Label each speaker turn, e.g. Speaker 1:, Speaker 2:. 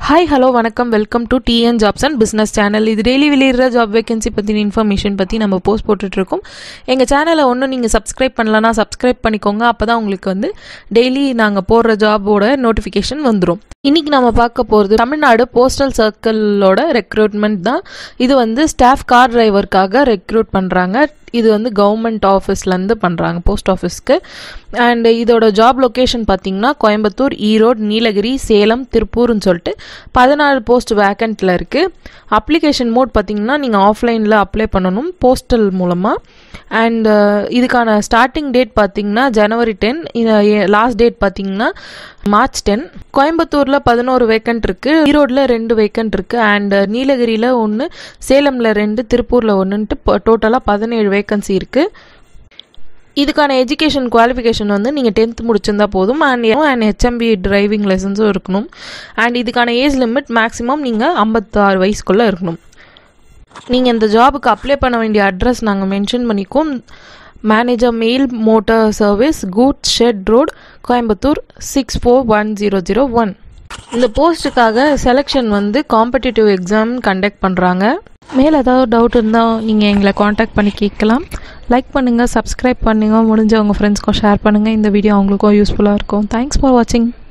Speaker 1: hi hello வணக்கம் welcome to TN jobs and business channel இது daily வெளியிடுற job vacancy பற்றின இன்ஃபர்மேஷன் பற்றி நம்ம போஸ்ட் போட்டுட்ருக்கோம் எங்கள் சேனலை ஒன்றும் நீங்கள் சப்ஸ்கிரைப் பண்ணலன்னா சப்ஸ்கிரைப் பண்ணிக்கோங்க அப்போ தான் உங்களுக்கு வந்து டெய்லி நாங்கள் போடுற ஜாபோட நோட்டிஃபிகேஷன் வந்துடும் இன்றைக்கி நம்ம பார்க்க போகிறது தமிழ்நாடு போஸ்டல் சர்க்கிளோட ரெக்ரூட்மெண்ட் தான் இது வந்து ஸ்டாஃப் கார் டிரைவருக்காக ரெக்ரூட் பண்ணுறாங்க இது வந்து கவர்மெண்ட் ஆஃபீஸ்லேருந்து பண்ணுறாங்க போஸ்ட் ஆஃபீஸ்க்கு அண்ட் இதோட ஜாப் லொக்கேஷன் பார்த்தீங்கன்னா கோயம்புத்தூர் ஈரோடு நீலகிரி சேலம் திருப்பூர்னு சொல்லிட்டு பதினாறு போஸ்ட் வேக்கண்ட்டில் இருக்குது அப்ளிகேஷன் மோட் பார்த்தீங்கன்னா நீங்கள் ஆஃப்லைனில் அப்ளை பண்ணணும் போஸ்டல் மூலமாக அண்ட் இதுக்கான ஸ்டார்டிங் டேட் பார்த்தீங்கன்னா ஜனவரி டென் லாஸ்ட் டேட் பார்த்தீங்கன்னா மார்ச் டென் கோயம்புத்தூரில் பதினோரு வேக்கண்ட் இருக்குது ஈரோடில் ரெண்டு வேக்கண்ட் இருக்குது அண்ட் நீலகிரியில் ஒன்று சேலமில் ரெண்டு திருப்பூரில் ஒன்றுன்ட்டு டோட்டலாக பதினேழு வேக்கன்சி இருக்குது இதுக்கான எஜுகேஷன் குவாலிஃபிகேஷன் வந்து நீங்கள் டென்த் முடிச்சிருந்தா போதும் அண்ட் அண்ட் ஹெச்எம்பி டிரைவிங் லைசன்ஸும் இருக்கணும் அண்ட் இதுக்கான ஏஜ் லிமிட் மேக்ஸிமம் நீங்கள் ஐம்பத்தாறு வயசுக்குள்ளே இருக்கணும் நீங்கள் இந்த ஜாபுக்கு அப்ளை பண்ண வேண்டிய அட்ரஸ் நாங்கள் மென்ஷன் பண்ணிக்கோம் manager mail motor service good shed road Coimbatore six four one zero zero one இந்த போஸ்ட்டுக்காக செலெக்ஷன் வந்து காம்படிட்டிவ் எக்ஸாம் கண்டக்ட் பண்ணுறாங்க மேலே ஏதாவது டவுட் இருந்தால் நீங்கள் எங்களை காண்டாக்ட் பண்ணி கேட்கலாம் லைக் பண்ணுங்கள் சப்ஸ்கிரைப் பண்ணுங்கள் முடிஞ்ச உங்கள் ஃப்ரெண்ட்ஸ்க்கும் ஷேர் பண்ணுங்கள் இந்த வீடியோ அவங்களுக்கும் யூஸ்ஃபுல்லாக இருக்கும் தேங்க்ஸ் ஃபார் வாட்சிங்